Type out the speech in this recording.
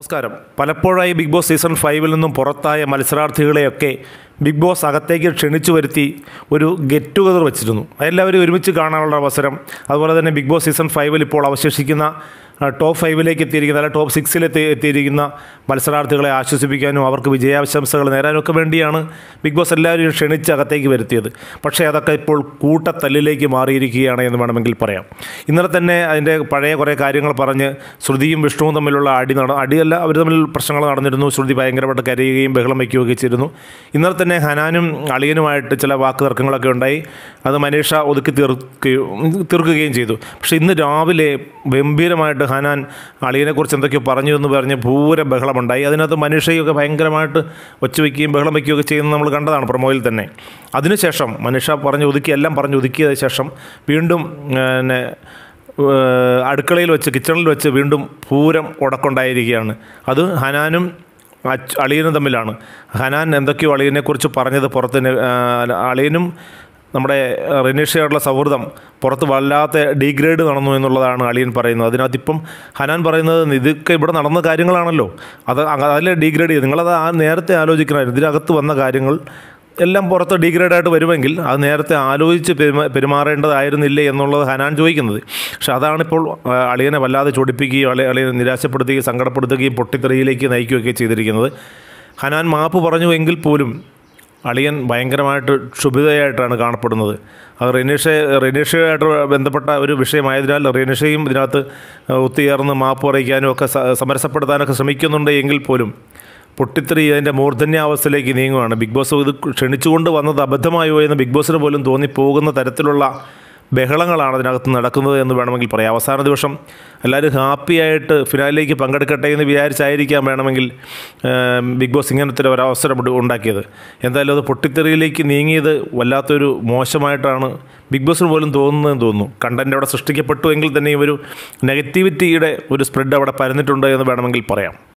നമസ്കാരം പലപ്പോഴായി big boss season ഫൈവിൽ നിന്നും പുറത്തായ മത്സരാർത്ഥികളെയൊക്കെ ബിഗ് ബോസ് അകത്തേക്ക് ക്ഷണിച്ചു വരുത്തി ഒരു ഗെറ്റ് ടുഗദർ വെച്ചിരുന്നു എല്ലാവരും ഒരുമിച്ച് കാണാനുള്ള അവസരം അതുപോലെ തന്നെ ബിഗ് ബോസ് സീസൺ ഫൈവിൽ ഇപ്പോൾ അവശേഷിക്കുന്ന ആ, ടോപ്പ് ഫൈവിലേക്ക് എത്തിയിരിക്കുന്ന അല്ല ടോപ്പ് സിക്സിൽ എത്തി എത്തിയിരിക്കുന്ന മത്സരാർത്ഥികളെ ആശ്വസിപ്പിക്കാനും അവർക്ക് വിജയാശംസകൾ നേരാനും ഒക്കെ വേണ്ടിയാണ് ബിഗ് ബോസ് എല്ലാവരെയും ക്ഷണിച്ച് അകത്തേക്ക് വരുത്തിയത് പക്ഷേ അതൊക്കെ ഇപ്പോൾ കൂട്ടത്തല്ലിലേക്ക് മാറിയിരിക്കുകയാണ് എന്ന് വേണമെങ്കിൽ പറയാം ഇന്നലെ തന്നെ അതിൻ്റെ പഴയ കുറേ കാര്യങ്ങൾ പറഞ്ഞ് ശ്രുതിയും വിഷ്ണുവും തമ്മിലുള്ള അടി നട അടിയല്ല അവർ തമ്മിൽ പ്രശ്നങ്ങൾ നടന്നിരുന്നു ശ്രുതി ഭയങ്കരമായിട്ട് കരയുകയും ബഹളം വയ്ക്കുകയൊക്കെ ചെയ്തിരുന്നു ഇന്നലെ തന്നെ ഹനാനും അളിയനുമായിട്ട് ചില വാക്ക് തർക്കങ്ങളൊക്കെ ഉണ്ടായി അത് മനീഷ ഒതുക്കി തീർക്കുകയും തീർക്കുകയും ചെയ്തു പക്ഷേ ഇന്ന് രാവിലെ ഗംഭീരമായിട്ട് ഹനാൻ അളിയനെക്കുറിച്ച് എന്തൊക്കെയോ പറഞ്ഞു എന്ന് പറഞ്ഞ് പൂര ബഹളമുണ്ടായി അതിനകത്ത് മനീഷയൊക്കെ ഭയങ്കരമായിട്ട് ഒച്ചവെക്കുകയും ബഹളം വയ്ക്കുകയൊക്കെ ചെയ്യുന്നത് നമ്മൾ കണ്ടതാണ് പ്രൊമോയിൽ തന്നെ അതിനുശേഷം മനീഷ പറഞ്ഞ് ഒതുക്കി എല്ലാം പറഞ്ഞ് ഒതുക്കിയതിന് ശേഷം വീണ്ടും പിന്നെ ഏഹ് അടുക്കളയിൽ വെച്ച് കിച്ചണിൽ വെച്ച് വീണ്ടും പൂരം ഉടക്കുണ്ടായിരിക്കുകയാണ് അത് ഹനാനും അച്ച് അളിയനും തമ്മിലാണ് ഹനാൻ എന്തൊക്കെയോ അളിയനെക്കുറിച്ച് പറഞ്ഞത് പുറത്ത് നെ- ആ, അളിയനും നമ്മുടെ റിനീഷയോടുള്ള സൗഹൃദം പുറത്ത് വല്ലാത്ത ഡീഗ്രേഡ് നടന്നു എന്നുള്ളതാണ് അളിയൻ പറയുന്നത് അതിനകത്തിപ്പം ഹനാൻ പറയുന്നത് ഇതൊക്കെ ഇവിടെ നടന്ന കാര്യങ്ങളാണല്ലോ അത് അങ്ങ- അതിലെ ഡീഗ്രേഡ് ചെയ്ത് നിങ്ങളത് ആ നേരത്തെ ആലോചിക്കണമായിരുന്നു ഇതിനകത്ത് വന്ന കാര്യങ്ങൾ എല്ലാം പുറത്ത് ഡീഗ്രേഡ് ആയിട്ട് വരുമെങ്കിൽ അത് നേരത്തെ ആലോചിച്ച് പെരുമാ പെരുമാറേണ്ടതായിരുന്നില്ലേ എന്നുള്ളത് ഹനാൻ ചോദിക്കുന്നത് പക്ഷെ അതാണിപ്പോൾ ആ, അളിയനെ വല്ലാതെ ചൊടിപ്പിക്കുകയും അളി അളിയനെ നിരാശപ്പെടുത്തുകയും സങ്കടപ്പെടുത്തുകയും പൊട്ടിത്തെറിയിലേക്ക് നയിക്കുകയൊക്കെ ചെയ്തിരിക്കുന്നത് ഹനാൻ മാപ്പ് പറഞ്ഞു എങ്കിൽ പോലും അളിയൻ ഭയങ്കരമായിട്ട് ക്ഷുഭിതയായിട്ടാണ് കാണപ്പെടുന്നത് അത് റിനീഷ റിനീഷയുമായിട്ട് ബന്ധപ്പെട്ട ഒരു വിഷയമായതിനാൽ റിനീഷയും ഇതിനകത്ത് ഒത്തുചേർന്ന് മാപ്പ് പറയിക്കാനും ഒക്കെ സ- സമരസപ്പെടുത്താനൊക്കെ ശ്രമിക്കുന്നുണ്ട് എങ്കിൽ പോലും പൊട്ടിത്തെറി അതിൻ്റെ മൂർധന്യാവസ്ഥയിലേക്ക് നീങ്ങുകയാണ് ബിഗ് ബോസ് ഇത് ക്ഷണിച്ചുകൊണ്ട് വന്നത് അബദ്ധമായോ എന്ന് ബിഗ് ബോസിന് പോലും തോന്നിപ്പോകുന്ന തരത്തിലുള്ള ബഹളങ്ങളാണ് അതിനകത്ത് നടക്കുന്നത് എന്ന് വേണമെങ്കിൽ പറയാം അവസാന ദിവസം എല്ലാവരും ഹാപ്പിയായിട്ട് ഫിനാലിലേക്ക് പങ്കെടുക്കട്ടെ എന്ന് വിചാരിച്ചായിരിക്കാം വേണമെങ്കിൽ ഏം, ബിഗ് ബോസ് ഇങ്ങനത്തെ ഒരു അവസരം ഇവിടെ ഉണ്ടാക്കിയത് എന്തായാലും അത് പൊട്ടിത്തെറിയിലേക്ക് നീങ്ങിയത് വല്ലാത്തൊരു മോശമായിട്ടാണ് ബിഗ് ബോസിന് പോലും തോന്നുന്നതെന്ന് തോന്നുന്നു കണ്ടൻറ്റ് അവിടെ സൃഷ്ടിക്കപ്പെട്ടു എങ്കിൽ തന്നെ ഒരു നെഗറ്റിവിറ്റിയുടെ ഒരു സ്പ്രെഡ് അവിടെ പരന്നിട്ടുണ്ട് എന്ന് വേണമെങ്കിൽ പറയാം